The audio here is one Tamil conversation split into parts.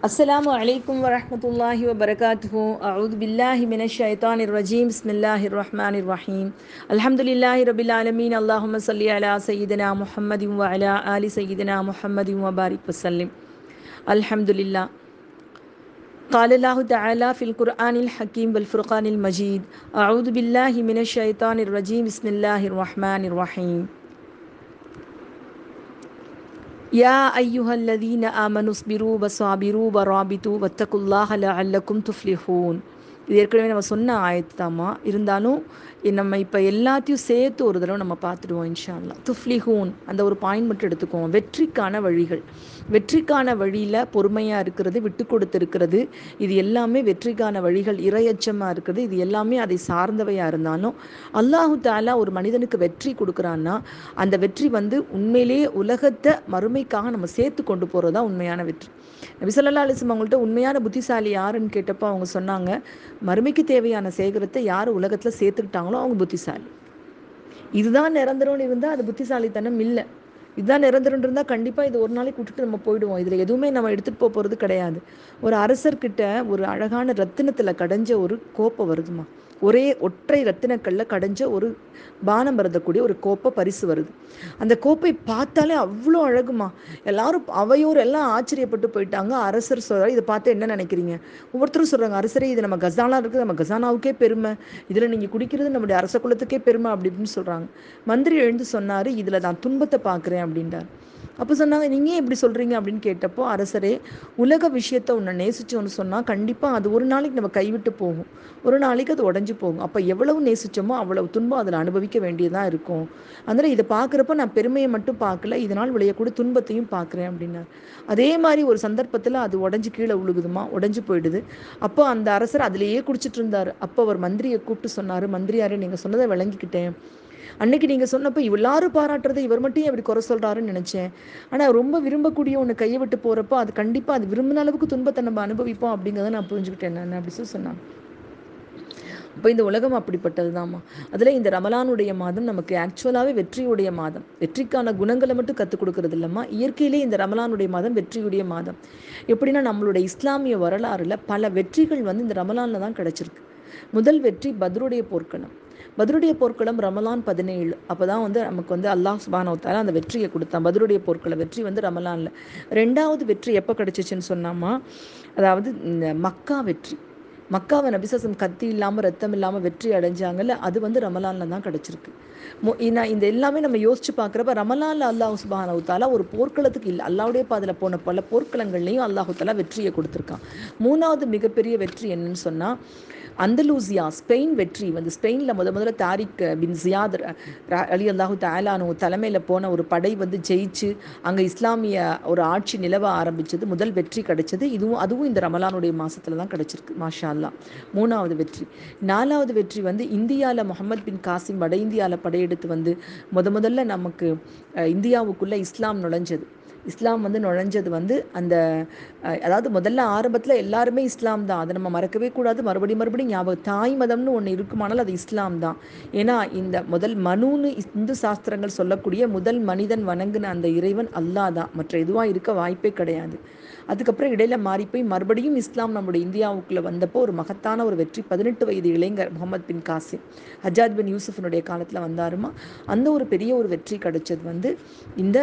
السلام عليكم ورحمة الله وبركاته أعوذ بالله من الشيطان الرجيم بسم الله الرحمن الرحيم الحمد لله رب العالمين اللهم صل على سيدنا محمد وعلى آل سيدنا محمد وبارك وسلم الحمد لله قال الله تعالى في القرآن الحكيم والفرقان المجيد أعوذ بالله من الشيطان الرجيم بسم الله الرحمن الرحيم يا أيها الذين آمنوا اصبروا وصابروا ورابطوا واتقوا الله لعلكم تفلحون இது ஏற்கனவே நம்ம சொன்ன ஆயத்து தாம்மா இருந்தாலும் நம்ம இப்போ எல்லாத்தையும் சேர்த்து ஒரு தடவை நம்ம பார்த்துடுவோம் இன்ஷால்லா துஃப்லிஹூன் அந்த ஒரு பாயிண்ட் மட்டும் எடுத்துக்குவோம் வெற்றிக்கான வழிகள் வெற்றிக்கான வழியில் பொறுமையாக இருக்கிறது விட்டு கொடுத்து இருக்கிறது இது எல்லாமே வெற்றிக்கான வழிகள் இரையச்சமாக இருக்கிறது இது எல்லாமே அதை சார்ந்தவையாக இருந்தாலும் அல்லாஹு தாலா ஒரு மனிதனுக்கு வெற்றி கொடுக்குறான்னா அந்த வெற்றி வந்து உண்மையிலேயே உலகத்தை மறுமைக்காக நம்ம சேர்த்து கொண்டு போகிறது தான் உண்மையான வெற்றி நபிசல்லா அலிஸ்லம் அவங்கள்ட்ட உண்மையான புத்திசாலி யாருன்னு கேட்டப்போ அவங்க சொன்னாங்க மறுமைக்கு தேவையான சேகரத்தை யார் உலகத்தில் சேர்த்துக்கிட்டாங்களோ அவங்க புத்திசாலி இதுதான் நிரந்தரம்னு இருந்தால் அது புத்திசாலித்தனம் இல்லை இதுதான் நிரந்தரம் இருந்தால் கண்டிப்பாக இது ஒரு நாளைக்கு விட்டுட்டு நம்ம போயிடுவோம் இதில் எதுவுமே நம்ம எடுத்துகிட்டு போக போகிறது கிடையாது ஒரு அரசர்கிட்ட ஒரு அழகான ரத்தினத்தில் கடைஞ்ச ஒரு கோப்பை வருதுமா ஒரே ஒற்றை ரத்தினக்கல்ல கடைஞ்ச ஒரு பானம் வருதக்கூடிய ஒரு கோப்பை பரிசு வருது அந்த கோப்பை பார்த்தாலே அவ்வளோ அழகுமா எல்லாரும் அவையோர் எல்லாம் ஆச்சரியப்பட்டு போயிட்டாங்க அரசர் சொல்கிறார் இதை பார்த்து என்ன நினைக்கிறீங்க ஒவ்வொருத்தரும் சொல்கிறாங்க அரசரே இது நம்ம கசானா இருக்குது நம்ம கசானாவுக்கே பெருமை இதில் நீங்கள் குடிக்கிறது நம்முடைய அரச குலத்துக்கே பெருமை அப்படி இப்படின்னு சொல்கிறாங்க மந்திரி எழுந்து சொன்னார் இதில் நான் துன்பத்தை பார்க்குறேன் அப்படின்றார் அப்போ சொன்னாங்க நீங்கள் இப்படி சொல்கிறீங்க அப்படின்னு கேட்டப்போ அரசரே உலக விஷயத்த உன்னை நேசிச்சோன்னு சொன்னால் கண்டிப்பாக அது ஒரு நாளைக்கு நம்ம கைவிட்டு போகும் ஒரு நாளைக்கு அது உடஞ்சி போகும் அப்போ எவ்வளவு நேசிச்சோமோ அவ்வளவு துன்பம் அதில் அனுபவிக்க வேண்டியதாக இருக்கும் அதனால் இதை பார்க்குறப்ப நான் பெருமையை மட்டும் பார்க்கல இதனால் விளையக்கூடிய துன்பத்தையும் பார்க்குறேன் அப்படின்னார் அதே மாதிரி ஒரு சந்தர்ப்பத்தில் அது உடஞ்சி கீழே விழுகுதுமா உடஞ்சி போயிடுது அப்போ அந்த அரசர் அதிலேயே குடிச்சிட்டு இருந்தார் அப்போ அவர் மந்திரியை கூப்பிட்டு சொன்னார் மந்திரியாரே நீங்கள் சொன்னதை விளங்கிக்கிட்டேன் அன்னைக்கு நீங்கள் சொன்னப்போ எல்லாரும் பாராட்டுறது இவர் மட்டும் அப்படி குறை சொல்கிறாருன்னு நினச்சேன் ஆனால் ரொம்ப விரும்பக்கூடிய ஒன்று கையை விட்டு போகிறப்போ அது கண்டிப்பாக அது விரும்பின அளவுக்கு துன்பத்தை நம்ம அனுபவிப்போம் அப்படிங்கிறத நான் புரிஞ்சுக்கிட்டேன் நான் அப்படி சொல்லி சொன்னான் இப்போ இந்த உலகம் அப்படிப்பட்டது தாம்மா அதில் இந்த ரமலானுடைய மாதம் நமக்கு ஆக்சுவலாகவே வெற்றியுடைய மாதம் வெற்றிக்கான குணங்களை மட்டும் கற்றுக் கொடுக்கறது இல்லைம்மா இயற்கையிலே இந்த ரமலானுடைய மாதம் வெற்றியுடைய மாதம் எப்படின்னா நம்மளுடைய இஸ்லாமிய வரலாறுல பல வெற்றிகள் வந்து இந்த ரமலானில் தான் கிடச்சிருக்கு முதல் வெற்றி பத்ருடைய போர்க்களம் பத்ருடைய போர்க்களம் ரமலான் பதினேழு அப்போ தான் வந்து நமக்கு வந்து அல்லாஹ் சுபானவத்தால அந்த வெற்றியை கொடுத்தான் பத்ருடைய போர்க்களம் வெற்றி வந்து ரமலானில் ரெண்டாவது வெற்றி எப்போ கிடச்சிச்சின்னு சொன்னாமா அதாவது இந்த மக்கா வெற்றி மக்காவை நபிசசம் கத்தி இல்லாமல் ரத்தம் இல்லாமல் வெற்றி அடைஞ்சாங்கல்ல அது வந்து ரமலானில் தான் கிடச்சிருக்கு நான் இந்த எல்லாமே நம்ம யோசிச்சு பார்க்குறப்ப ரமலானில் அல்லாஹ் சுபானவுத்தாலா ஒரு போர்க்களத்துக்கு இல்லை அல்லாவுடைய பாதில் போன பல போர்க்களங்கள்லையும் அல்லாஹுத்தாலா வெற்றியை கொடுத்துருக்கான் மூணாவது மிகப்பெரிய வெற்றி என்னன்னு சொன்னால் அந்தலூசியா ஸ்பெயின் வெற்றி வந்து ஸ்பெயினில் முத முதல்ல தாரிக் பின் ஜியாத் அலி அல்லாஹு தாலானு தலைமையில் போன ஒரு படை வந்து ஜெயிச்சு அங்கே இஸ்லாமிய ஒரு ஆட்சி நிலவ ஆரம்பித்தது முதல் வெற்றி கிடைச்சது இதுவும் அதுவும் இந்த ரமலானுடைய மாதத்தில் தான் கிடைச்சிருக்கு மாஷா அல்லா மூணாவது வெற்றி நாலாவது வெற்றி வந்து இந்தியாவில் முகமது பின் காசிம் வட இந்தியாவில் படையெடுத்து வந்து முத முதல்ல நமக்கு இந்தியாவுக்குள்ளே இஸ்லாம் நுழைஞ்சது இஸ்லாம் வந்து நுழைஞ்சது வந்து அந்த அதாவது முதல்ல ஆரம்பத்தில் எல்லாருமே இஸ்லாம் தான் அதை நம்ம மறக்கவே கூடாது மறுபடியும் மறுபடியும் ஞாபகம் தாய் மதம்னு ஒன்று இருக்குமானால் அது இஸ்லாம் தான் ஏன்னா இந்த முதல் மனுன்னு இந்து சாஸ்திரங்கள் சொல்லக்கூடிய முதல் மனிதன் வணங்கின அந்த இறைவன் அல்லா தான் மற்ற எதுவாக இருக்க வாய்ப்பே கிடையாது அதுக்கப்புறம் இடையில மாறி போய் மறுபடியும் இஸ்லாம் நம்முடைய இந்தியாவுக்குள்ளே வந்தப்போ ஒரு மகத்தான ஒரு வெற்றி பதினெட்டு வயது இளைஞர் முகமது பின் காசிம் ஹஜாத் பின் யூசுஃபனுடைய காலத்தில் வந்தாருமா அந்த ஒரு பெரிய ஒரு வெற்றி கிடைச்சது வந்து இந்த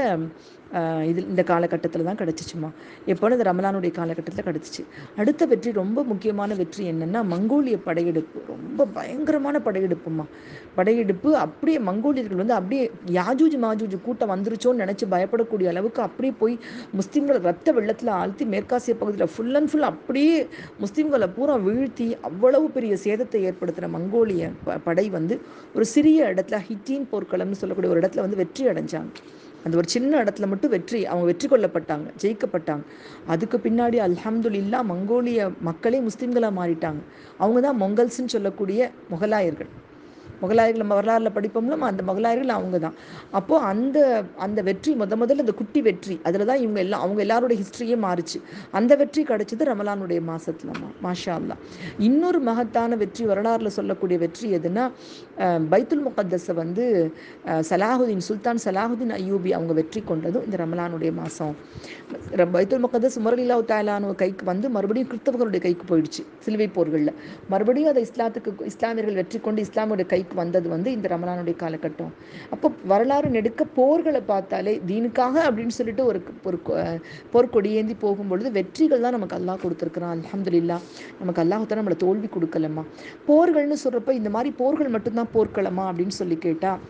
இது இந்த காலகட்டத்தில் தான் கிடச்சிச்சுமா எப்போது இந்த ரமலானுடைய காலகட்டத்தில் கிடச்சிச்சு அடுத்த வெற்றி ரொம்ப முக்கியமான வெற்றி என்னென்னா மங்கோலிய படையெடுப்பு ரொம்ப பயங்கரமான படையெடுப்புமா படையெடுப்பு அப்படியே மங்கோலியர்கள் வந்து அப்படியே யாஜூஜ் மாஜூஜ் கூட்டம் வந்துருச்சோன்னு நினச்சி பயப்படக்கூடிய அளவுக்கு அப்படியே போய் முஸ்லீம்களை ரத்த வெள்ளத்தில் ஆழ்த்தி மேற்காசிய பகுதியில் ஃபுல் அண்ட் ஃபுல் அப்படியே முஸ்லீம்களை பூரா வீழ்த்தி அவ்வளவு பெரிய சேதத்தை ஏற்படுத்தின மங்கோலிய படை வந்து ஒரு சிறிய இடத்துல ஹிட்டீன் போர்க்களம்னு சொல்லக்கூடிய ஒரு இடத்துல வந்து வெற்றி அடைஞ்சாங்க அந்த ஒரு சின்ன இடத்துல மட்டும் வெற்றி அவங்க வெற்றி கொள்ளப்பட்டாங்க ஜெயிக்கப்பட்டாங்க அதுக்கு பின்னாடி அல்ஹம்துல்லா மங்கோலிய மக்களே முஸ்லீம்களாக மாறிட்டாங்க அவங்க தான் மொங்கல்ஸ்ன்னு சொல்லக்கூடிய முகலாயர்கள் முகலாயர்கள் நம்ம வரலாறுல படிப்போம்ல அந்த முகலாயர்கள் அவங்க தான் அப்போது அந்த அந்த வெற்றி முத முதல்ல அந்த குட்டி வெற்றி அதில் தான் இவங்க எல்லாம் அவங்க எல்லாரோட ஹிஸ்ட்ரியே மாறுச்சு அந்த வெற்றி கிடைச்சது ரமலானுடைய மாசத்துலமா மாஷா அல்லா இன்னொரு மகத்தான வெற்றி வரலாறுல சொல்லக்கூடிய வெற்றி எதுனா அஹ், பைத்துல் முகத்தஸை வந்து அஹ், சலாஹுதீன் சுல்தான் சலாஹுதீன் அய்யூபி அவங்க வெற்றி கொண்டதும் இந்த ரமலானுடைய மாதம் பைத்துல் முகத்தஸ் முரளிலாவு தாயலானு கைக்கு வந்து மறுபடியும் கிறிஸ்தவர்களுடைய கைக்கு போயிடுச்சு சிலுவை போர்களில் மறுபடியும் அதை இஸ்லாத்துக்கு இஸ்லாமியர்கள் வெற்றி கொண்டு இஸ்லாமியோட கைக்கு வந்தது வந்து இந்த ரமலானுடைய காலகட்டம் அப்போ வரலாறு நெடுக்க போர்களை பார்த்தாலே தீனுக்காக அப்படின்னு சொல்லிட்டு ஒரு ஒரு கொ- போர்க்கொடி ஏந்தி போகும்பொழுது வெற்றிகள் தான் நமக்கு அல்லாஹ் கொடுத்துருக்குறான் அல்ஹம்துலில்லாஹ் நமக்கு அல்லாஹ் தான் நம்மளை தோல்வி கொடுக்கலம்மா போர்கள்னு சொல்கிறப்ப இந்த மாதிரி போர்கள் மட்டும்தான் போர்க்களமா அப்படின்னு சொல்லி கேட்டால்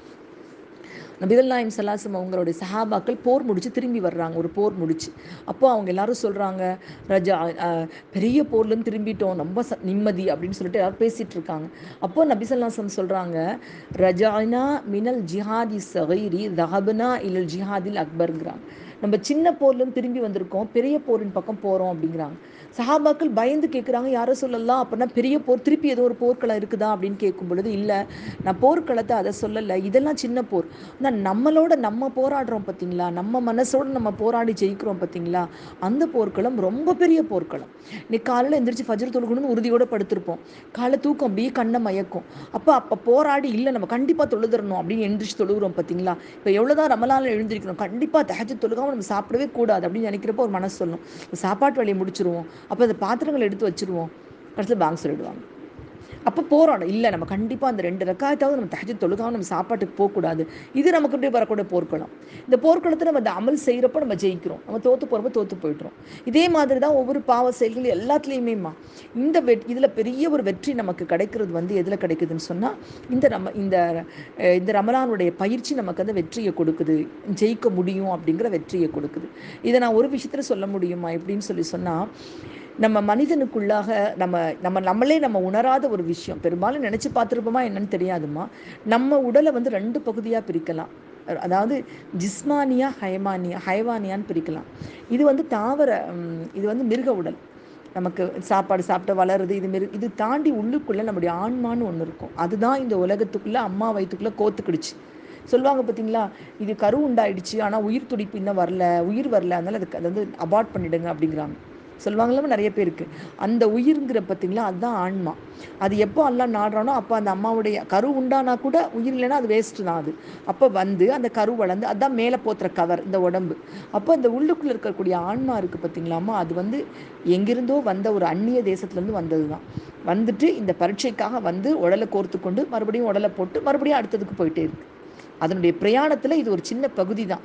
நபிகள் நாயம் சல்லாசம் அவங்களுடைய சஹாபாக்கள் போர் முடிச்சு திரும்பி வர்றாங்க ஒரு போர் முடிச்சு அப்போ அவங்க எல்லாரும் சொல்கிறாங்க ரஜா அஹ், பெரிய போர்லேருந்து திரும்பிட்டோம் ரொம்ப ச நிம்மதி அப்படின்னு சொல்லிட்டு எல்லாரும் பேசிகிட்டு இருக்காங்க அப்போ நபி சல்லாசம் சொல்கிறாங்க ரஜானா மினல் ஜிஹாதி சகைரி தஹபனா இலல் ஜிஹாதில் அக்பருங்கிறாங்க நம்ம சின்ன போர்லேருந்து திரும்பி வந்திருக்கோம் பெரிய போரின் பக்கம் போகிறோம் அப்படிங்கிறாங்க சஹாபாக்கள் பயந்து கேட்குறாங்க யாரோ சொல்லலாம் அப்படின்னா பெரிய போர் திருப்பி ஏதோ ஒரு போர்க்களம் இருக்குதா அப்படின்னு கேட்கும் பொழுது இல்லை நான் போர்க்களத்தை அதை சொல்லலை இதெல்லாம் சின்ன போர் ஆனால் நம்மளோட நம்ம போராடுறோம் பார்த்தீங்களா நம்ம மனசோட நம்ம போராடி ஜெயிக்கிறோம் பார்த்தீங்களா அந்த போர்க்களம் ரொம்ப பெரிய போர்க்களம் இன்னைக்கு காலையில் எந்திரிச்சு ஃபஜர் தொழுகணும்னு உறுதியோட படுத்திருப்போம் காலை தூக்கம் அப்படியே கண்ணை மயக்கும் அப்போ அப்போ போராடி இல்லை நம்ம கண்டிப்பாக தொழுதுறணும் அப்படின்னு எந்திரிச்சு தொழுகிறோம் பார்த்தீங்களா இப்போ எவ்வளோதான் ரமலானில் எழுந்திருக்கணும் கண்டிப்பாக தஹஜ் தொழுகாம நம்ம சாப்பிடவே கூடாது அப்படின்னு நினைக்கிறப்போ ஒரு மனசு சொல்லும் சாப்பாட்டு வேலையை முடிச்சிருவோம் அப்போ அந்த பாத்திரங்களை எடுத்து வச்சிருவோம் கடைசியில் பேங்க் சொல்லிடுவாங்க அப்போ போராடும் இல்லை நம்ம கண்டிப்பாக அந்த ரெண்டு ரெக்காயத்தாவது நம்ம தஹஜ் தொழுகாம நம்ம சாப்பாட்டுக்கு போகக்கூடாது இது நமக்கு இப்படி வரக்கூடிய போர்க்களம் இந்த போர்க்களத்தை நம்ம அந்த அமல் செய்கிறப்ப நம்ம ஜெயிக்கிறோம் நம்ம தோற்று போகிறப்ப தோற்று போயிட்டுறோம் இதே மாதிரி தான் ஒவ்வொரு பாவ செயல்கள் எல்லாத்துலேயுமேம்மா இந்த வெட் இதில் பெரிய ஒரு வெற்றி நமக்கு கிடைக்கிறது வந்து எதில் கிடைக்குதுன்னு சொன்னால் இந்த ரம இந்த அஹ், இந்த ரமலானுடைய பயிற்சி நமக்கு அந்த வெற்றியை கொடுக்குது ஜெயிக்க முடியும் அப்படிங்கிற வெற்றியை கொடுக்குது இதை நான் ஒரு விஷயத்தில் சொல்ல முடியுமா எப்படின்னு சொல்லி சொன்னால் நம்ம மனிதனுக்குள்ளாக நம்ம நம்ம நம்மளே நம்ம உணராத ஒரு விஷயம் பெரும்பாலும் நினச்சி பார்த்துருப்போமா என்னன்னு தெரியாதுமா நம்ம உடலை வந்து ரெண்டு பகுதியாக பிரிக்கலாம் அதாவது ஜிஸ்மானியா ஹயமானியா ஹயவானியான்னு பிரிக்கலாம் இது வந்து தாவர ம், இது வந்து மிருக உடல் நமக்கு சாப்பாடு சாப்பிட்டு வளருது இது மாரி இது தாண்டி உள்ளுக்குள்ளே நம்முடைய ஆன்மான்னு ஒன்று இருக்கும் அதுதான் இந்த உலகத்துக்குள்ளே அம்மா வயிற்றுக்குள்ளே கோத்துக்கிடுச்சு சொல்லுவாங்க பார்த்தீங்களா இது கரு உண்டாயிடுச்சு ஆனால் உயிர் துடிப்பு இன்னும் வரல உயிர் வரல அதனால அதுக்கு அதை வந்து அபார்ட் பண்ணிடுங்க அப்படிங்கிறாங்க சொல்லுவாங்களா நிறைய பேருக்கு அந்த உயிர்ங்கிற பார்த்தீங்களா அதுதான் ஆன்மா அது எப்போ எல்லாம் நாடுறானோ அப்போ அந்த அம்மாவுடைய கரு உண்டானா கூட உயிர் இல்லைன்னா அது வேஸ்ட்டு தான் அது அப்போ வந்து அந்த கரு வளர்ந்து அதான் மேலே போத்துற கவர் இந்த உடம்பு அப்போ இந்த உள்ளுக்குள்ளே இருக்கக்கூடிய ஆன்மா இருக்குது பார்த்தீங்களாமா அது வந்து எங்கிருந்தோ வந்த ஒரு அந்நிய தேசத்துலேருந்து வந்தது தான் வந்துட்டு இந்த பரீட்சைக்காக வந்து உடலை கோர்த்து கொண்டு மறுபடியும் உடலை போட்டு மறுபடியும் அடுத்ததுக்கு போயிட்டே இருக்கு அதனுடைய பிரயாணத்தில் இது ஒரு சின்ன பகுதி தான்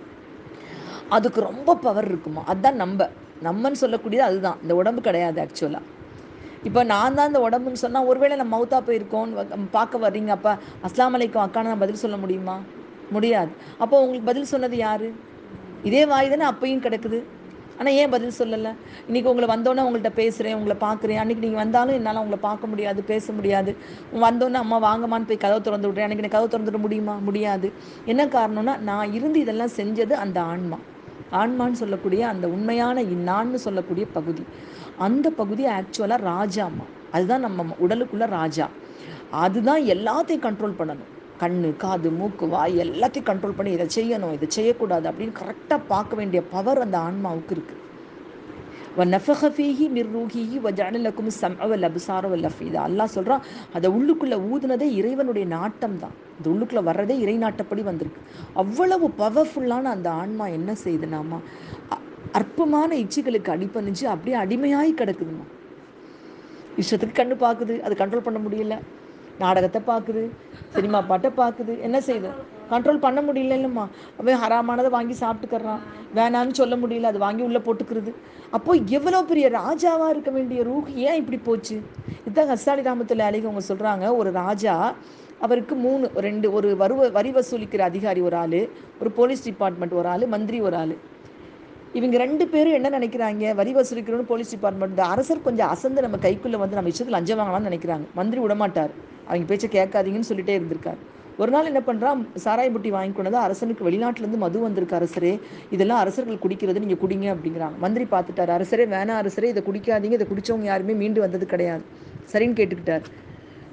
அதுக்கு ரொம்ப பவர் இருக்குமா அதுதான் நம்ம நம்மன்னு சொல்லக்கூடியது அதுதான் இந்த உடம்பு கிடையாது ஆக்சுவலாக இப்போ நான் தான் இந்த உடம்புன்னு சொன்னால் ஒருவேளை நம்ம மவுத்தா போயிருக்கோம் பார்க்க வர்றீங்க அப்போ அஸ்லாம் அலைக்கும் அக்கான நான் பதில் சொல்ல முடியுமா முடியாது அப்போ உங்களுக்கு பதில் சொன்னது யாரு இதே வாய் தானே அப்பையும் கிடக்குது ஆனால் ஏன் பதில் சொல்லலை இன்றைக்கி உங்களை வந்தோன்னே உங்கள்கிட்ட பேசுகிறேன் உங்களை பார்க்குறேன் அன்றைக்கி நீங்கள் வந்தாலும் என்னால் உங்களை பார்க்க முடியாது பேச முடியாது வந்தோன்னே அம்மா வாங்கம்மான்னு போய் கதவு திறந்து விட்றேன் அன்றைக்கி எனக்கு கதவு திறந்து விட முடியுமா முடியாது என்ன காரணம்னா நான் இருந்து இதெல்லாம் செஞ்சது அந்த ஆன்மா ஆன்மான்னு சொல்லக்கூடிய அந்த உண்மையான இன்னான்னு சொல்லக்கூடிய பகுதி அந்த பகுதி ஆக்சுவலாக ராஜாம்மா அதுதான் நம்ம உடலுக்குள்ள ராஜா அதுதான் எல்லாத்தையும் கண்ட்ரோல் பண்ணணும் கண்ணு காது மூக்கு வாய் எல்லாத்தையும் கண்ட்ரோல் பண்ணி இதை செய்யணும் இதை செய்யக்கூடாது அப்படின்னு கரெக்டாக பார்க்க வேண்டிய பவர் அந்த ஆன்மாவுக்கு இருக்குது وَنَفَخَ فِيهِ مِنْ رُوحِهِ وَجَعَلَ لَكُمُ السَّمْعَ وَالْأَبْصَارَ والأفئدة அல்லாஹ் சொல்றான் அதை உள்ளுக்குள்ள ஊதுனதே இறைவனுடைய நாட்டம் தான் இந்த உள்ளுக்குள்ள வர்றதே இறை நாட்டப்படி வந்திருக்கு அவ்வளவு பவர்ஃபுல்லான அந்த ஆன்மா என்ன செய்யுதுனாமா அ- அற்பமான இச்சைகளுக்கு அடிபணிஞ்சு அப்படியே அடிமையாகி கிடக்குதுமா இஷ்டத்துக்கு கண்ணு பார்க்குது அது கண்ட்ரோல் பண்ண முடியல நாடகத்தை பார்க்குது சினிமா பாட்டை பார்க்குது என்ன செய்யுது கண்ட்ரோல் பண்ண முடியல இல்லைம்மா அவன் ஹராமானதை வாங்கி சாப்பிட்டுக்கறான் வேணான்னு சொல்ல முடியல அது வாங்கி உள்ளே போட்டுக்கிறது அப்போ எவ்வளோ பெரிய ராஜாவாக இருக்க வேண்டிய ரூஹ் ஏன் இப்படி போச்சு இதுதான் ஹஸ்தாடி ராமத்துல அலிக அவங்க சொல்கிறாங்க ஒரு ராஜா அவருக்கு மூணு ரெண்டு ஒரு வருவ வரி வசூலிக்கிற அதிகாரி ஒரு ஆள் ஒரு போலீஸ் டிபார்ட்மெண்ட் ஒரு ஆள் மந்திரி ஒரு ஆள் இவங்க ரெண்டு பேரும் என்ன நினைக்கிறாங்க வரி வசூலிக்கிறோன்னு போலீஸ் டிபார்ட்மெண்ட் இந்த அரசர் கொஞ்சம் அசந்து நம்ம கைக்குள்ளே வந்து நம்ம இஷ்டத்தில் லஞ்சம் வாங்கலாம்னு நினைக்கிறாங்க மந்திரி விடமாட்டார் அவங்க பேச்சை கேட்காதீங்கன்னு சொல்லிட்டே இருந்திருக்காரு ஒரு நாள் என்ன பண்ணுறான் சாராய புட்டி வாங்கி கொண்டு வந்து அரசனுக்கு வெளிநாட்டிலேருந்து மது வந்திருக்கு அரசரே இதெல்லாம் அரசர்கள் குடிக்கிறது நீங்கள் குடிங்க அப்படிங்கிறாங்க மந்திரி பார்த்துட்டார் அரசரே வேணாம் அரசரே இதை குடிக்காதீங்க இதை குடிச்சவங்க யாருமே மீண்டு வந்தது கிடையாது சரின்னு கேட்டுக்கிட்டார்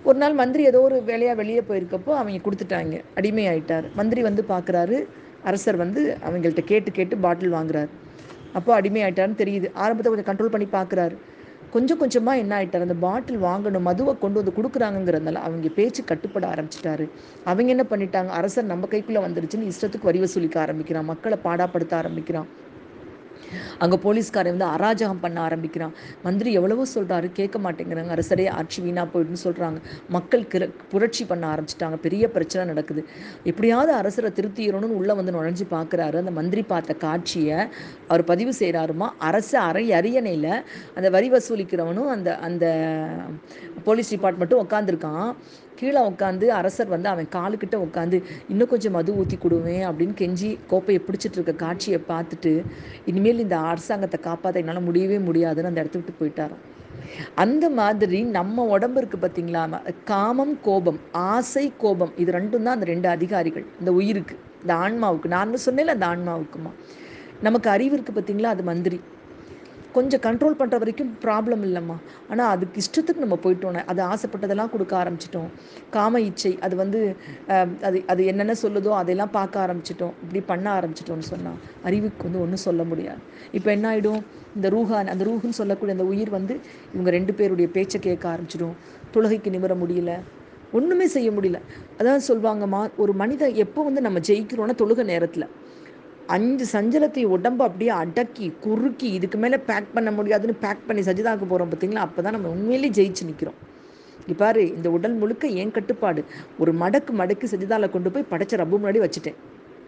ஒரு நாள் மந்திரி ஏதோ ஒரு வேலையாக வெளியே போயிருக்கப்போ அவங்க கொடுத்துட்டாங்க அடிமை ஆயிட்டார் மந்திரி வந்து பார்க்குறாரு அரசர் வந்து அவங்கள்ட்ட கேட்டு கேட்டு பாட்டில் வாங்குறாரு அப்போ அடிமை ஆயிட்டாருன்னு தெரியுது ஆரம்பத்தை கொஞ்சம் கண்ட்ரோல் பண்ணி பார்க்குறாரு கொஞ்சம் கொஞ்சமாக என்ன ஆயிட்டார் அந்த பாட்டில் வாங்கணும் மதுவை கொண்டு வந்து கொடுக்குறாங்கங்கிறதுனால அவங்க பேச்சு கட்டுப்பட ஆரம்பிச்சிட்டாரு அவங்க என்ன பண்ணிட்டாங்க அரசர் நம்ம கைக்குள்ளே வந்துருச்சுன்னு இஷ்டத்துக்கு வரி வசூலிக்க ஆரம்பிக்கிறான் மக்களை பாடாப்படுத்த ஆரம்பிக்கிறான் அங்கே போலீஸ்காரன் வந்து அராஜகம் பண்ண ஆரம்பிக்கிறான் மந்திரி எவ்வளவோ சொல்கிறாரு கேட்க மாட்டேங்கிறாங்க அரசரே ஆட்சி வீணாக போயிடுன்னு சொல்கிறாங்க மக்கள் கிர புரட்சி பண்ண ஆரம்பிச்சிட்டாங்க பெரிய பிரச்சனை நடக்குது எப்படியாவது அரசரை திருத்திடணும்னு உள்ளே வந்து நுழைஞ்சு பார்க்குறாரு அந்த மந்திரி பார்த்த காட்சியை அவர் பதிவு செய்கிறாருமா அரசு அரை அரியணையில் அந்த வரி வசூலிக்கிறவனும் அந்த அந்த போலீஸ் டிபார்ட்மெண்ட்டும் உட்காந்துருக்கான் கீழே உட்காந்து அரசர் வந்து அவன் காலுக்கிட்ட உட்காந்து இன்னும் கொஞ்சம் மது ஊற்றி கொடுவேன் அப்படின்னு கெஞ்சி கோப்பையை பிடிச்சிட்டு இருக்க காட்சியை பார்த்துட்டு இனிமேல் இந்த அரசாங்கத்தை காப்பாற்ற என்னால் முடியவே முடியாதுன்னு அந்த இடத்த விட்டு போயிட்டாராம் அந்த மாதிரி நம்ம உடம்பு இருக்குது பார்த்தீங்களா காமம் கோபம் ஆசை கோபம் இது ரெண்டும் தான் அந்த ரெண்டு அதிகாரிகள் இந்த உயிருக்கு இந்த ஆன்மாவுக்கு நான் சொன்னேன்ல அந்த ஆன்மாவுக்குமா நமக்கு அறிவு இருக்குது பார்த்தீங்களா அது மந்திரி கொஞ்சம் கண்ட்ரோல் பண்ணுற வரைக்கும் ப்ராப்ளம் இல்லைம்மா ஆனால் அதுக்கு இஷ்டத்துக்கு நம்ம போயிட்டோன்னே அது ஆசைப்பட்டதெல்லாம் கொடுக்க ஆரம்பிச்சிட்டோம் காம இச்சை அது வந்து அது அது என்னென்ன சொல்லுதோ அதெல்லாம் பார்க்க ஆரம்பிச்சிட்டோம் இப்படி பண்ண ஆரம்பிச்சிட்டோம்னு சொன்னால் அறிவுக்கு வந்து ஒன்றும் சொல்ல முடியாது இப்போ என்ன ஆகிடும் இந்த ரூஹான் அந்த ரூஹுன்னு சொல்லக்கூடிய அந்த உயிர் வந்து இவங்க ரெண்டு பேருடைய பேச்சை கேட்க ஆரம்பிச்சிடும் தொழுகைக்கு நிமிர முடியல ஒன்றுமே செய்ய முடியல அதான் சொல்லுவாங்கம்மா ஒரு மனிதன் எப்போ வந்து நம்ம ஜெயிக்கிறோன்னா தொழுகை நேரத்தில் அஞ்சு சஞ்சலத்தை உடம்பு அப்படியே அடக்கி குறுக்கி இதுக்கு மேலே பேக் பண்ண முடியாதுன்னு பேக் பண்ணி சஜிதாக்க போகிறோம் பார்த்தீங்களா அப்போ தான் நம்ம உண்மையிலேயே ஜெயிச்சு நிற்கிறோம் பாரு இந்த உடல் முழுக்க ஏன் கட்டுப்பாடு ஒரு மடக்கு மடக்கு சஜிதாவில் கொண்டு போய் படைச்ச ரப்பு முன்னாடி வச்சுட்டேன்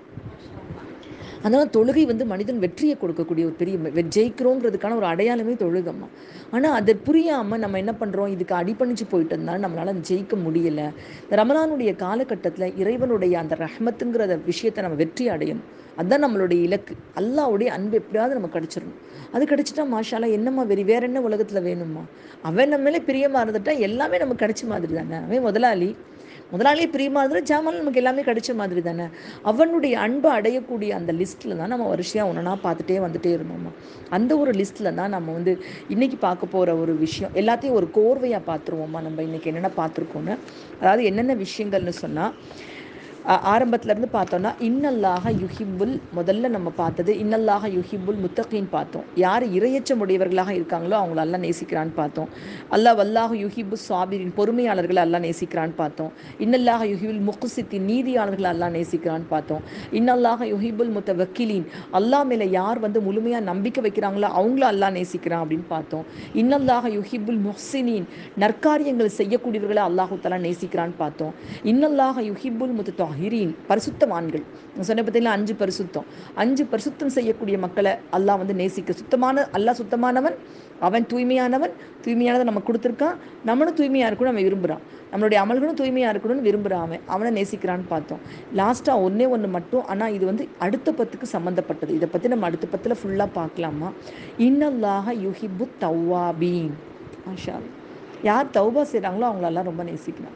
அதனால் தொழுகை வந்து மனிதன் வெற்றியை கொடுக்கக்கூடிய ஒரு பெரிய ஜெயிக்கிறோங்கிறதுக்கான ஒரு அடையாளமே தொழுகம்மா ஆனால் அதை புரியாமல் நம்ம என்ன பண்ணுறோம் இதுக்கு அடிப்பணிச்சு போயிட்டு இருந்தாலும் நம்மளால் ஜெயிக்க முடியலை இந்த ரமலானுடைய காலகட்டத்தில் இறைவனுடைய அந்த ரஹ்மத்துங்கிற விஷயத்தை நம்ம வெற்றி அடையணும் அதுதான் நம்மளுடைய இலக்கு அல்லாவுடைய அன்பு எப்படியாவது நம்ம கிடச்சிடணும் அது கிடச்சிட்டா மாஷாலா என்னம்மா வெறி வேற என்ன உலகத்தில் வேணுமா அவன் நம்ம மேலே பிரியமாக இருந்துட்டா எல்லாமே நமக்கு கிடைச்ச மாதிரி தானே அவன் முதலாளி முதலாளியே பிரியமாக இருந்தால் ஜாமான் நமக்கு எல்லாமே கிடைச்ச மாதிரி தானே அவனுடைய அன்பை அடையக்கூடிய அந்த லிஸ்ட்டில் தான் நம்ம வருஷமாக ஒன்றா பார்த்துட்டே வந்துட்டே இருந்தோம்மா அந்த ஒரு லிஸ்ட்டில் தான் நம்ம வந்து இன்றைக்கி பார்க்க போகிற ஒரு விஷயம் எல்லாத்தையும் ஒரு கோர்வையாக பார்த்துருவோம்மா நம்ம இன்றைக்கி என்னென்ன பார்த்துருக்கோன்னு அதாவது என்னென்ன விஷயங்கள்னு சொன்னால் ஆரம்பத்துலேருந்து பார்த்தோன்னா இன்னல்லாக யுஹிப்புல் முதல்ல நம்ம பார்த்தது இன்னல்லாக யுஹிப்புல் முத்தகின்னு பார்த்தோம் யார் இரையச்சம் உடையவர்களாக இருக்காங்களோ அவங்கள எல்லாம் நேசிக்கிறான்னு பார்த்தோம் அல்லா வல்லாஹ் யுஹிபு சாபிரின் பொறுமையாளர்களை எல்லாம் நேசிக்கிறான்னு பார்த்தோம் இன்னல்லாக யுஹிபுல் முக்குசித்தின் நீதியாளர்களை எல்லாம் நேசிக்கிறான்னு பார்த்தோம் இன்னல்லாக யுஹிபுல் முத்த வக்கீலின் அல்லா மேலே யார் வந்து முழுமையாக நம்பிக்கை வைக்கிறாங்களோ அவங்கள எல்லாம் நேசிக்கிறான் அப்படின்னு பார்த்தோம் இன்னல்லாக யுஹிபுல் முஹ்சினின் நற்காரியங்கள் செய்யக்கூடியவர்களை அல்லாஹு தலா நேசிக்கிறான்னு பார்த்தோம் இன்னல்லாக யுஹிபுல் முத்த தாஹிரீன் பரிசுத்தவான்கள் சொன்ன பார்த்தீங்களா அஞ்சு பரிசுத்தம் அஞ்சு பரிசுத்தம் செய்யக்கூடிய மக்களை அல்லாஹ் வந்து நேசிக்க சுத்தமான அல்லாஹ் சுத்தமானவன் அவன் தூய்மையானவன் தூய்மையானதை நம்ம கொடுத்துருக்கான் நம்மளும் தூய்மையாக இருக்கணும் அவன் விரும்புகிறான் நம்மளுடைய அமல்களும் தூய்மையாக இருக்கணும்னு விரும்புகிறான் அவன் அவனை நேசிக்கிறான்னு பார்த்தோம் லாஸ்ட்டாக ஒன்றே ஒன்று மட்டும் ஆனால் இது வந்து அடுத்த பத்துக்கு சம்மந்தப்பட்டது இதை பற்றி நம்ம அடுத்த பத்தில் ஃபுல்லாக பார்க்கலாமா இன்னல்லாக யுஹிபு தவ்வாபீன் ஆஷா யார் தௌபா செய்கிறாங்களோ அவங்களெல்லாம் ரொம்ப நேசிக்கிறான்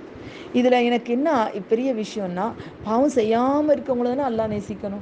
இதில் எனக்கு என்ன பெரிய விஷயம்னா பாவம் செய்யாமல் இருக்கவங்கள தானே அல்லா நேசிக்கணும்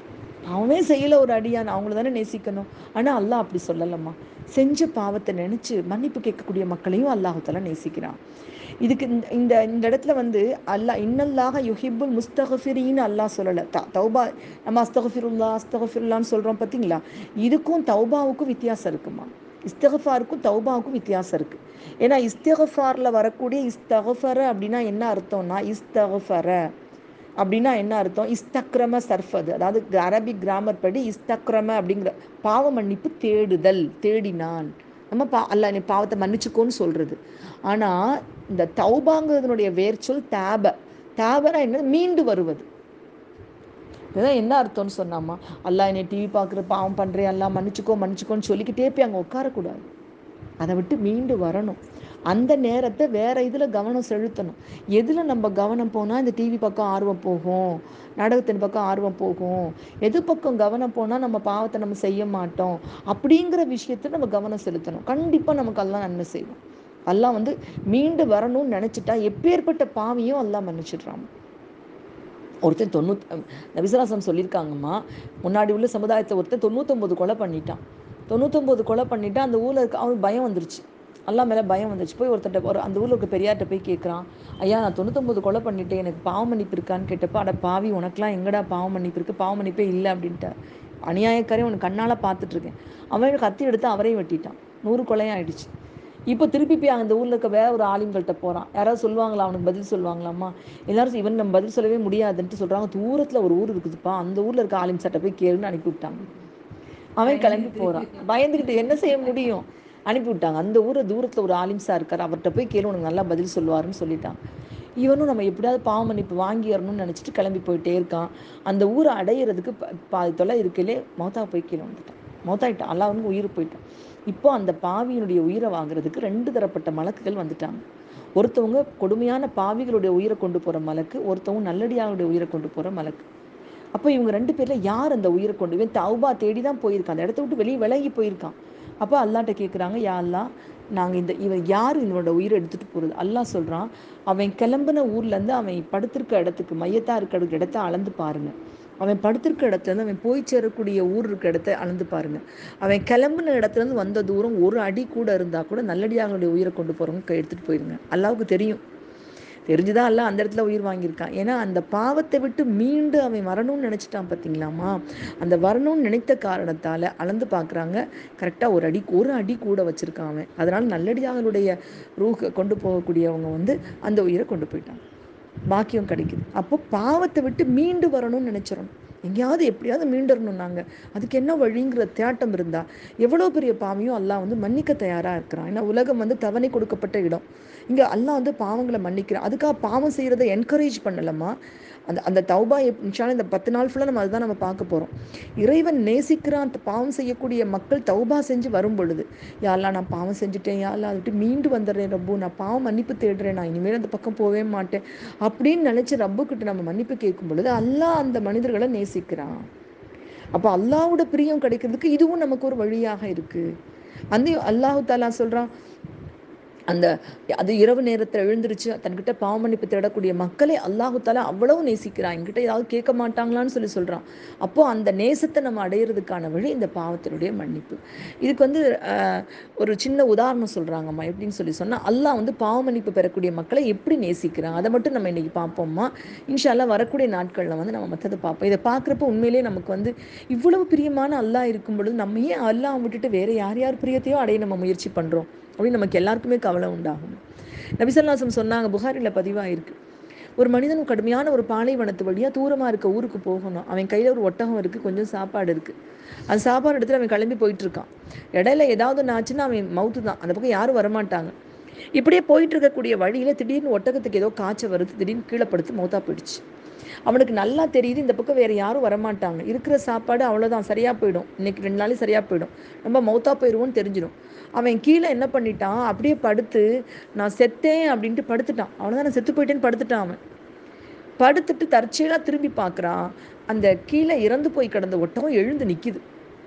பாவமே செய்யலை ஒரு அடியான் அவங்கள தானே நேசிக்கணும் ஆனால் அல்லாஹ் அப்படி சொல்லலம்மா செஞ்ச பாவத்தை நினச்சி மன்னிப்பு கேட்கக்கூடிய மக்களையும் அல்லாஹால நேசிக்கிறான் இதுக்கு இந்த இந்த இந்த இடத்துல வந்து அல்லாஹ் இன்னல்லாக யுஹிபுல் முஸ்தகஃபிரின்னு அல்லாஹ் சொல்லலை த தௌபா நம்ம அஸ்தகஃபிருல்லா அஸ்தகஃபிருல்லான்னு சொல்கிறோம் பார்த்தீங்களா இதுக்கும் தௌபாவுக்கும் வித்தியாசம் இருக்குமா இஸ்தகஃபாருக்கும் தௌபாவுக்கும் வித்தியாசம் இருக்குது ஏன்னா இஸ்தகஃபாரில் வரக்கூடிய இஸ்தகஃபர அப்படின்னா என்ன அர்த்தம்னா இஸ்தகஃபர அப்படின்னா என்ன அர்த்தம் இஸ்தக்ரம சர்ஃபது அதாவது அரபிக் கிராமர் படி இஸ்தக்ரம அப்படிங்கிற பாவ மன்னிப்பு தேடுதல் தேடினான் நம்ம பா அல்ல நீ பாவத்தை மன்னிச்சுக்கோன்னு சொல்கிறது ஆனால் இந்த தௌபாங்கிறதுனுடைய வேர்ச்சொல் தேப தேபனா என்ன மீண்டு வருவது இதுதான் என்ன அர்த்தம்னு சொன்னாமா அல்லா என்னை டிவி பார்க்குற பாவம் பண்ணுறேன் எல்லாம் மன்னிச்சுக்கோ மன்னிச்சுக்கோன்னு சொல்லிக்கிட்டே போய் அங்கே உட்காரக்கூடாது அதை விட்டு மீண்டு வரணும் அந்த நேரத்தை வேற இதில் கவனம் செலுத்தணும் எதில் நம்ம கவனம் போனால் இந்த டிவி பக்கம் ஆர்வம் போகும் நாடகத்தின் பக்கம் ஆர்வம் போகும் எது பக்கம் கவனம் போனால் நம்ம பாவத்தை நம்ம செய்ய மாட்டோம் அப்படிங்கிற விஷயத்தை நம்ம கவனம் செலுத்தணும் கண்டிப்பாக நமக்கு எல்லாம் நன்மை செய்வோம் எல்லாம் வந்து மீண்டு வரணும்னு நினச்சிட்டா எப்பேற்பட்ட பாவியும் எல்லாம் மன்னிச்சிடுறான் ஒருத்தன் தொண்ணூத் நபிசராசம் சொல்லியிருக்காங்கம்மா முன்னாடி உள்ள சமுதாயத்தை ஒருத்தன் தொண்ணூத்தொம்பது கொலை பண்ணிட்டான் தொண்ணூத்தொம்பது கொலை பண்ணிட்டான் அந்த ஊரில் இருக்க அவனுக்கு பயம் வந்துருச்சு அல்லா மேலே பயம் வந்துச்சு போய் ஒருத்தட்ட ஒரு அந்த ஊரில் இருக்க பெரியார்கிட்ட போய் கேட்குறான் ஐயா நான் தொண்ணூத்தொம்பது கொலை பண்ணிட்டேன் எனக்கு பாவ மன்னிப்பு இருக்கான்னு கேட்டப்போ அட பாவி உனக்கெலாம் எங்கடா பாவ மன்னிப்பு இருக்குது பாவ மன்னிப்பே இல்லை அப்படின்ட்டு அநியாயக்காரே உனக்கு கண்ணால் பார்த்துட்ருக்கேன் அவன் கத்தி எடுத்து அவரையும் வெட்டிட்டான் நூறு கொலையும் ஆயிடுச்சு இப்போ திருப்பி போய் அந்த ஊரில் இருக்க வேற ஒரு ஆலிம்கள்ட்ட போகிறான் யாராவது சொல்லுவாங்களா அவனுக்கு பதில் சொல்லுவாங்களாம்மா எல்லாரும் இவன் நம்ம பதில் சொல்லவே முடியாதுன்ட்டு சொல்கிறாங்க தூரத்தில் ஒரு ஊர் இருக்குதுப்பா அந்த ஊரில் இருக்க ஆலிம் சட்டை போய் கேளுன்னு அனுப்பி விட்டாங்க அவன் கிளம்பி போகிறான் பயந்துக்கிட்டு என்ன செய்ய முடியும் அனுப்பி விட்டாங்க அந்த ஊரை தூரத்தில் ஒரு ஆலிம்ஸா இருக்கார் அவர்கிட்ட போய் கேளு உனக்கு நல்லா பதில் சொல்லுவாருன்னு சொல்லிட்டான் இவனும் நம்ம எப்படியாவது பாவ மன்னிப்பு வாங்கிடணும்னு நினச்சிட்டு கிளம்பி போயிட்டே இருக்கான் அந்த ஊரை அடையிறதுக்கு பாதி தொலை இருக்கையிலே மௌத்தா போய் கீழே வந்துட்டான் மௌத்தாயிட்டான் அல்லா வந்து உயிர் போயிட்டான் இப்போ அந்த பாவியினுடைய உயிரை வாங்குறதுக்கு ரெண்டு தரப்பட்ட மலக்குகள் வந்துட்டாங்க ஒருத்தவங்க கொடுமையான பாவிகளுடைய உயிரை கொண்டு போகிற மலக்கு ஒருத்தவங்க நல்லடியாருடைய உயிரை கொண்டு போகிற மலக்கு அப்போ இவங்க ரெண்டு பேரில் யார் அந்த உயிரை கொண்டு இவன் தௌபா தேடி தான் போயிருக்கான் அந்த இடத்த விட்டு வெளியே விலகி போயிருக்கான் அப்போ அல்லாட்ட கேட்குறாங்க யா அல்லா நாங்கள் இந்த இவன் யார் இவனோட உயிரை எடுத்துகிட்டு போகிறது அல்லாஹ் சொல்கிறான் அவன் கிளம்பின ஊர்லேருந்து அவன் படுத்திருக்க இடத்துக்கு மையத்தாக இருக்க இடத்த அளந்து பாருங்கள் அவன் படுத்திருக்க இடத்துலேருந்து அவன் போய் சேரக்கூடிய ஊர் இருக்க இடத்த அளந்து பாருங்க அவன் கிளம்புன இடத்துலேருந்து வந்த தூரம் ஒரு அடி கூட இருந்தால் கூட நல்லடியாங்களுடைய உயிரை கொண்டு போகிறவங்க எடுத்துகிட்டு போயிருங்க அல்லாவுக்கு தெரியும் தெரிஞ்சுதான் அல்ல அந்த இடத்துல உயிர் வாங்கியிருக்கான் ஏன்னா அந்த பாவத்தை விட்டு மீண்டு அவன் வரணும்னு நினச்சிட்டான் பார்த்தீங்களாமா அந்த வரணும்னு நினைத்த காரணத்தால் அளந்து பார்க்குறாங்க கரெக்டாக ஒரு அடி ஒரு அடி கூட வச்சுருக்கான் அவன் அதனால் நல்லடியாங்களுடைய ரூஹை கொண்டு போகக்கூடியவங்க வந்து அந்த உயிரை கொண்டு போயிட்டாங்க பாக்கியம் கிடைக்குது அப்போ பாவத்தை விட்டு மீண்டு வரணும்னு நினச்சிடணும் எங்கேயாவது எப்படியாவது மீண்டரணும் நாங்கள் அதுக்கு என்ன வழிங்கிற தேட்டம் இருந்தால் எவ்வளோ பெரிய பாவியும் அல்லாஹ் வந்து மன்னிக்க தயாராக இருக்கிறான் ஏன்னா உலகம் வந்து தவணை கொடுக்கப்பட்ட இடம் இங்கே அல்லாஹ் வந்து பாவங்களை மன்னிக்கிறான் அதுக்காக பாவம் செய்கிறத என்கரேஜ் பண்ணலமா அந்த அந்த தௌபா இன்ஷால இந்த பத்து நாள் ஃபுல்லாக நம்ம அதுதான் நம்ம பார்க்க போகிறோம் இறைவன் நேசிக்கிறான் பாவம் செய்யக்கூடிய மக்கள் தௌபா செஞ்சு வரும் பொழுது யாரெல்லாம் நான் பாவம் செஞ்சுட்டேன் யாரெல்லாம் அதை விட்டு மீண்டு வந்துடுறேன் ரப்பு நான் பாவம் மன்னிப்பு தேடுறேன் நான் இனிமேல் அந்த பக்கம் போகவே மாட்டேன் அப்படின்னு நினச்சி ரப்புக்கிட்ட நம்ம மன்னிப்பு கேட்கும் பொழுது அல்லாஹ் அந்த மனிதர்களை நேசிக்கிறான் அப்போ அல்லாவோட பிரியம் கிடைக்கிறதுக்கு இதுவும் நமக்கு ஒரு வழியாக இருக்குது அந்த அல்லாஹு தாலா சொல்கிறான் அந்த அது இரவு நேரத்தில் எழுந்திருச்சு தன்கிட்ட பாவமன்னிப்பு தேடக்கூடிய மக்களை அல்லாஹு தாலா அவ்வளவு நேசிக்கிறான் என்கிட்ட ஏதாவது கேட்க மாட்டாங்களான்னு சொல்லி சொல்கிறான் அப்போது அந்த நேசத்தை நம்ம அடையிறதுக்கான வழி இந்த பாவத்தினுடைய மன்னிப்பு இதுக்கு வந்து ஒரு சின்ன உதாரணம் சொல்கிறாங்கம்மா எப்படின்னு சொல்லி சொன்னால் அல்லாஹ் வந்து பாவ மன்னிப்பு பெறக்கூடிய மக்களை எப்படி நேசிக்கிறான் அதை மட்டும் நம்ம இன்றைக்கி பார்ப்போம்மா இன்ஷால்லா வரக்கூடிய நாட்களில் வந்து நம்ம மற்றதை பார்ப்போம் இதை பார்க்குறப்ப உண்மையிலேயே நமக்கு வந்து இவ்வளவு பிரியமான அல்லாஹ் இருக்கும் பொழுது நம்ம ஏன் அல்லாஹ் விட்டுட்டு வேறு யார் யார் பிரியத்தையோ அடைய நம்ம முயற்சி பண்ணுறோம் அப்படின்னு நமக்கு எல்லாருக்குமே கவலை உண்டாகும் நபிசல்லாசம் சொன்னாங்க புகாரில் பதிவாயிருக்கு ஒரு மனிதன் கடுமையான ஒரு பாலைவனத்து வழியாக தூரமாக இருக்க ஊருக்கு போகணும் அவன் கையில் ஒரு ஒட்டகம் இருக்குது கொஞ்சம் சாப்பாடு இருக்குது அந்த சாப்பாடு எடுத்துகிட்டு அவன் கிளம்பி போயிட்டுருக்கான் இடையில ஏதாவது ஒன்று ஆச்சுன்னா அவன் மவுத்து தான் அந்த பக்கம் யாரும் வரமாட்டாங்க இப்படியே போயிட்டு இருக்கக்கூடிய வழியில் திடீர்னு ஒட்டகத்துக்கு ஏதோ காய்ச்சல் வருது திடீர்னு கீழே படுத்து மௌத்தா போயிடுச்சு அவனுக்கு நல்லா தெரியுது இந்த பக்கம் வேறு யாரும் வரமாட்டாங்க இருக்கிற சாப்பாடு அவ்வளோதான் சரியாக போயிடும் இன்னைக்கு ரெண்டு நாளைக்கு சரியாக போயிடும் நம்ம மௌத்தா போயிடுவோன்னு தெரிஞ்சிடும் அவன் கீழே என்ன பண்ணிட்டான் அப்படியே படுத்து நான் செத்தேன் அப்படின்ட்டு படுத்துட்டான் அவ்வளோதான் நான் செத்து போயிட்டேன்னு படுத்துட்டான் அவன் படுத்துட்டு தற்செயலாக திரும்பி பார்க்குறான் அந்த கீழே இறந்து போய் கிடந்த ஒட்டகம் எழுந்து நிற்கிது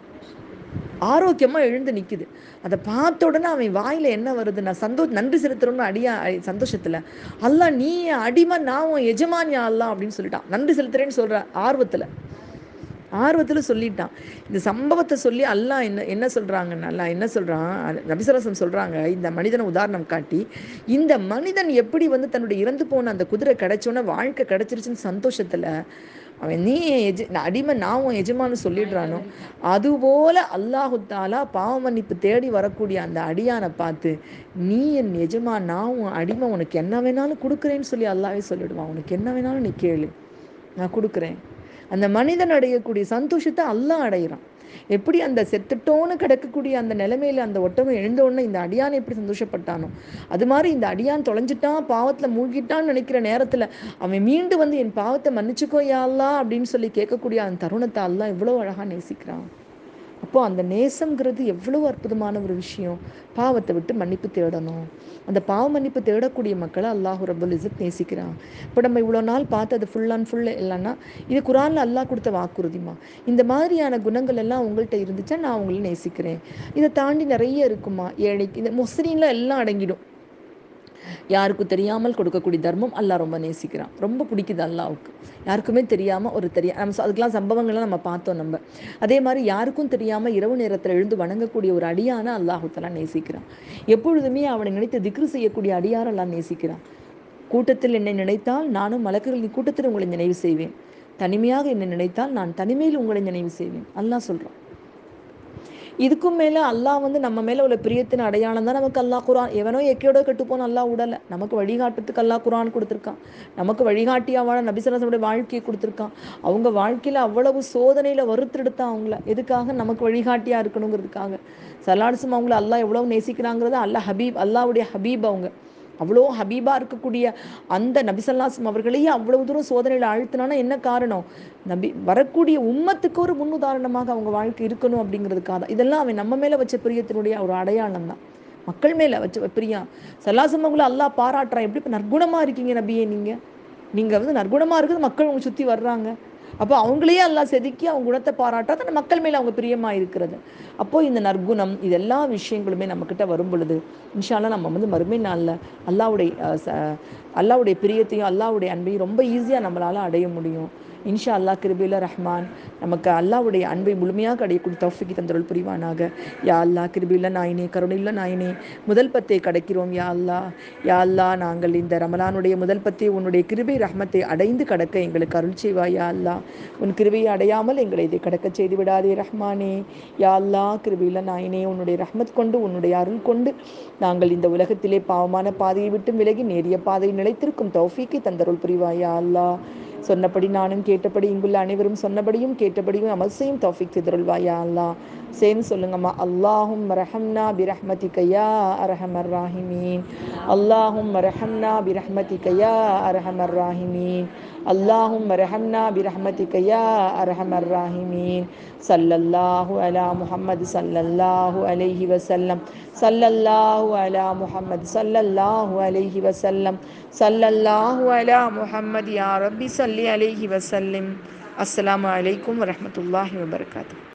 ஆரோக்கியமாக எழுந்து நிற்கிது அதை பார்த்த உடனே அவன் வாயில் என்ன வருது நான் சந்தோ நன்றி செலுத்துறோம்னு அடியா சந்தோஷத்தில் அல்லா நீ அடிமை நான் உன் எஜமானியா அல்லா அப்படின்னு சொல்லிட்டான் நன்றி செலுத்துறேன்னு சொல்கிற ஆர்வத்தில் ஆர்வத்தில் சொல்லிட்டான் இந்த சம்பவத்தை சொல்லி அல்லாஹ் என்ன என்ன சொல்கிறாங்கன்னு அல்லா என்ன சொல்கிறான் நபிசரசம் சொல்கிறாங்க இந்த மனிதனை உதாரணம் காட்டி இந்த மனிதன் எப்படி வந்து தன்னுடைய இறந்து போன அந்த குதிரை கிடைச்சோன்னே வாழ்க்கை கிடைச்சிருச்சுன்னு சந்தோஷத்தில் அவன் நீ எஜ அடிமை நான் உன் எஜமானு சொல்லிடுறானோ அதுபோல அல்லாஹு தாலா பாவ மன்னிப்பு தேடி வரக்கூடிய அந்த அடியானை பார்த்து நீ என் எஜமா நான் உன் அடிமை உனக்கு என்ன வேணாலும் கொடுக்குறேன்னு சொல்லி அல்லாவே சொல்லிடுவான் உனக்கு என்ன வேணாலும் நீ கேளு நான் கொடுக்குறேன் அந்த மனிதன் அடையக்கூடிய சந்தோஷத்தை அல்லாஹ் அடைகிறான் எப்படி அந்த செத்துட்டோன்னு கிடக்கக்கூடிய அந்த நிலைமையில அந்த ஒட்டகம் எழுந்தோடனே இந்த அடியான் எப்படி சந்தோஷப்பட்டானோ அது மாதிரி இந்த அடியான் தொலைஞ்சிட்டான் பாவத்தில் மூழ்கிட்டான்னு நினைக்கிற நேரத்தில் அவன் மீண்டு வந்து என் பாவத்தை மன்னிச்சுக்கோ யாழ்லா அப்படின்னு சொல்லி கேட்கக்கூடிய அந்த தருணத்தை எல்லாம் எவ்வளோ அழகாக நேசிக்கிறான் அப்போ அந்த நேசம்ங்கிறது எவ்வளோ அற்புதமான ஒரு விஷயம் பாவத்தை விட்டு மன்னிப்பு தேடணும் அந்த பாவ மன்னிப்பு தேடக்கூடிய மக்களை அல்லாஹு ரபுல் இசத் நேசிக்கிறான் இப்போ நம்ம இவ்வளோ நாள் பார்த்து அது ஃபுல் அண்ட் ஃபுல் இல்லைன்னா இது குரானில் அல்லாஹ் கொடுத்த வாக்குறுதிமா இந்த மாதிரியான குணங்கள் எல்லாம் உங்கள்கிட்ட இருந்துச்சா நான் உங்களை நேசிக்கிறேன் இதை தாண்டி நிறைய இருக்குமா ஏழைக்கு இந்த முஸ்லீம்ல எல்லாம் அடங்கிடும் யாருக்கும் தெரியாமல் கொடுக்கக்கூடிய தர்மம் அல்லாஹ் ரொம்ப நேசிக்கிறான் ரொம்ப பிடிக்குது அல்லாவுக்கு யாருக்குமே தெரியாமல் ஒரு தெரியா நம்ம ச- அதுக்கெல்லாம் சம்பவங்கள்லாம் நம்ம பார்த்தோம் நம்ம அதே மாதிரி யாருக்கும் தெரியாமல் இரவு நேரத்தில் எழுந்து வணங்கக்கூடிய ஒரு அடியான அல்லாஹுத்தலாம் நேசிக்கிறான் எப்பொழுதுமே அவனை நினைத்து திக்ரு செய்யக்கூடிய அடியார் அல்லாஹ் நேசிக்கிறான் கூட்டத்தில் என்னை நினைத்தால் நானும் மலக்குகளின் கூட்டத்தில் உங்களை நினைவு செய்வேன் தனிமையாக என்னை நினைத்தால் நான் தனிமையில் உங்களை நினைவு செய்வேன் அல்லாஹ் சொல்கிறான் இதுக்கும் மேலே அல்லாஹ் வந்து நம்ம மேலே உள்ள பிரியத்தின் அடையாளம் தான் நமக்கு அல்லாஹ் குரான் எவனோ எக்கையோட கெட்டு போன அல்லாஹ் விடலை நமக்கு வழிகாட்டுறதுக்கு அல்லாஹ் குரான் கொடுத்துருக்கான் நமக்கு வழிகாட்டியா வாழ நபிசரசனுடைய வாழ்க்கையை கொடுத்துருக்கான் அவங்க வாழ்க்கையில் அவ்வளவு சோதனையில் வறுத்தெடுத்தான் அவங்கள எதுக்காக நமக்கு வழிகாட்டியாக இருக்கணுங்கிறதுக்காக சலாடிசம் அவங்கள அல்லாஹ் எவ்வளவு நேசிக்கிறாங்கிறத அல்லாஹ் ஹபீப் அல்லாஹ்வுடைய ஹபீப் அவங்க அவ்வளோ ஹபீபாக இருக்கக்கூடிய அந்த நபிசல்லாசம் அவர்களையே அவ்வளவு தூரம் சோதனையில் அழுத்தினானா என்ன காரணம் நபி வரக்கூடிய உம்மத்துக்கு ஒரு முன்னுதாரணமாக அவங்க வாழ்க்கை இருக்கணும் அப்படிங்கிறதுக்காக தான் இதெல்லாம் அவன் நம்ம மேலே வச்ச பிரியத்தினுடைய ஒரு அடையாளம் தான் மக்கள் மேலே வச்ச பிரியா சல்லாசம் அவங்கள அல்லாஹ் பாராட்டுறான் எப்படி இப்போ நற்குணமாக இருக்கீங்க நபியே நீங்கள் நீங்கள் வந்து நற்குணமாக இருக்குது மக்கள் உங்களை சுற்றி வர்றாங்க அப்போ அவங்களையே அல்லாஹ் செதுக்கி அவங்க குணத்தை பாராட்டாத அந்த மக்கள் மேலே அவங்க பிரியமாக இருக்கிறது அப்போது இந்த நற்குணம் இது எல்லா விஷயங்களுமே நம்மக்கிட்ட வரும் பொழுது இன்ஷால்லா நம்ம வந்து மறுமை நாளில் அல்லாவுடைய அஹ், ச- அல்லாவுடைய பிரியத்தையும் அல்லாவுடைய அன்பையும் ரொம்ப ஈஸியாக நம்மளால் அடைய முடியும் இன்ஷா அல்லாஹ் கிருபில ரஹ்மான் நமக்கு அல்லாவுடைய அன்பை முழுமையாக அடையக்கூடிய தௌஃபிக்கு தந்தருள் புரிவானாக யா அல்லாஹ் கிருபில நாயினே கருணையுள்ள நாயினே முதல் பத்தை கடக்கிறோம் யா அல்லாஹ் யா அல்லாஹ் நாங்கள் இந்த ரமலானுடைய முதல் பத்தை உன்னுடைய கிருபை ரஹ்மத்தை அடைந்து கடக்க எங்களுக்கு அருள் செய்வாய் யா அல்லாஹ் உன் கிருபையை அடையாமல் எங்களை இதை கடக்க செய்து விடாதே ரஹ்மானே யா அல்லாஹ் கிருபில நாயினே உன்னுடைய ரஹ்மத் கொண்டு உன்னுடைய அருள் கொண்டு நாங்கள் இந்த உலகத்திலே பாவமான பாதையை விட்டு விலகி நேரிய பாதையில் நிலைத்திருக்கும் தௌஃபீக்கை தந்தருள் புரிவாய் யா அல்லாஹ் சொன்னபடி நானும் கேட்டபடி இங்குள்ள அனைவரும் சொன்னபடியும் கேட்டபடியும் அமல் செய்யும் தௌஃபிக் திதருள்வாயா அல்லாஹ் சேர்ந்து சொல்லுங்கம்மா அல்லாஹும் ரஹம்னா பிரஹ்மதிக யா அரஹமர் ராஹிமீன் அல்லாஹும் ரஹம்னா பிரஹ்மதிக யா அரஹமர் ராஹிமீன் اللهم ارحمنا برحمتك يا ارحم الراحمين صلى الله على محمد صلى الله عليه وسلم صلى الله على محمد صلى الله عليه وسلم صلى الله على محمد يا ربي صل عليه وسلم السلام عليكم ورحمة الله وبركاته